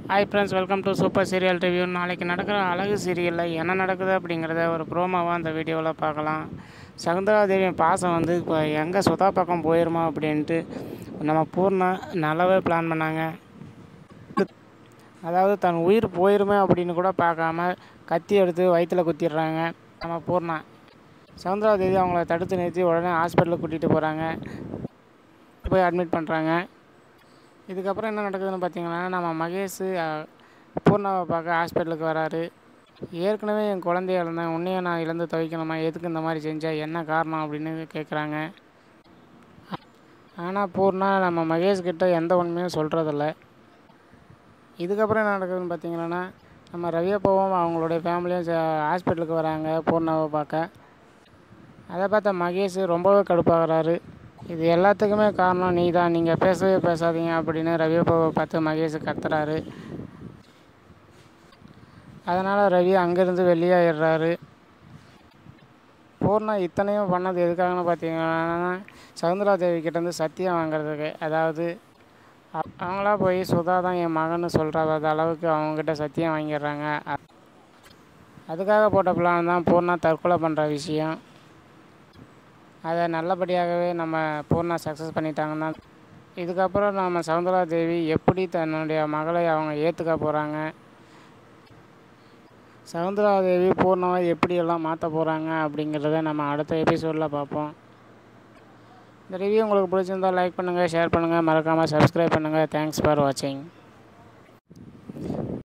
hi friends welcome to super serial review நாளைக்கு நடக்கிற அழகு சீரியலில் என்ன நடக்குது அப்படிங்கிறத ஒரு ப்ரோமோவாக அந்த வீடியோவில் பார்க்கலாம் சகுந்தரா தேவி பாசம் வந்து இப்போ எங்கே சுதா பக்கம் போயிருமா அப்படின்ட்டு நம்ம பூர்ணா நல்லாவே பிளான் பண்ணாங்க அதாவது தன் உயிர் போயிருமே அப்படின்னு கூட பார்க்காம கத்தி எடுத்து வயிற்றுல குத்திடுறாங்க நம்ம பூர்ணா சவுந்தரா தேவி அவங்கள தடுத்து நிறுத்தி உடனே ஹாஸ்பிட்டலுக்கு கூட்டிகிட்டு போகிறாங்க போய் அட்மிட் பண்ணுறாங்க இதுக்கப்புறம் என்ன நடக்குதுன்னு பார்த்தீங்கன்னா நம்ம மகேஷ் அஹ், பூர்ணாவை பார்க்க ஹாஸ்பிட்டலுக்கு வராரு ஏற்கனவே என் குழந்தைய இழந்தேன் உன்னையும் நான் இழந்து தவிக்கணுமா எதுக்கு இந்த மாதிரி செஞ்சா என்ன காரணம் அப்படின்னு கேட்குறாங்க ஆனால் பூர்ணா நம்ம மகேஷ் கிட்ட எந்த உண்மையும் சொல்கிறதில்ல இதுக்கப்புறம் என்ன நடக்குதுன்னு பார்த்தீங்கன்னா நம்ம ரவியப்பாவும் அவங்களுடைய ஃபேமிலியும் ஹாஸ்பிட்டலுக்கு வராங்க பூர்ணாவை பார்க்க அதை பார்த்த மகேஷ் ரொம்பவே கடுப்பாகிறாரு இது எல்லாத்துக்குமே காரணம் நீ தான் நீங்கள் பேசவே பேசாதீங்க அப்படின்னு ரவியப்பாவை பார்த்து மகேஷ் கத்துறாரு அதனால் ரவி அங்கேருந்து வெளியாயிடுறாரு பூர்ணா இத்தனையும் பண்ணது எதுக்காகன்னு பார்த்தீங்கன்னா சவுந்தரா தேவி கிட்டேருந்து சத்தியம் வாங்குறதுக்கு அதாவது அ- அவங்களா போய் சுதா தான் என் மகன்னு சொல்கிற அளவுக்கு அவங்கக்கிட்ட சத்தியம் வாங்கிடுறாங்க அ- அதுக்காக போட்ட பிளான் தான் பூர்ணா தற்கொலை பண்ணுற விஷயம் அதை நல்லபடியாகவே நம்ம பூர்ணா சக்ஸஸ் பண்ணிட்டாங்கன்னா இதுக்கப்புறம் நம்ம சவுந்தரா தேவி எப்படி தன்னுடைய மகளை அவங்க ஏற்றுக்க போகிறாங்க சவுந்தரா தேவி பூர்ணாவை எப்படியெல்லாம் மாற்ற போகிறாங்க அப்படிங்கிறத நம்ம அடுத்த எபிசோடில் பார்ப்போம் இந்த ரிவ்யூ உங்களுக்கு பிடிச்சிருந்தா லைக் பண்ணுங்கள் ஷேர் பண்ணுங்கள் மறக்காமல் சப்ஸ்கிரைப் பண்ணுங்கள் தேங்க்ஸ் ஃபார் வாட்சிங்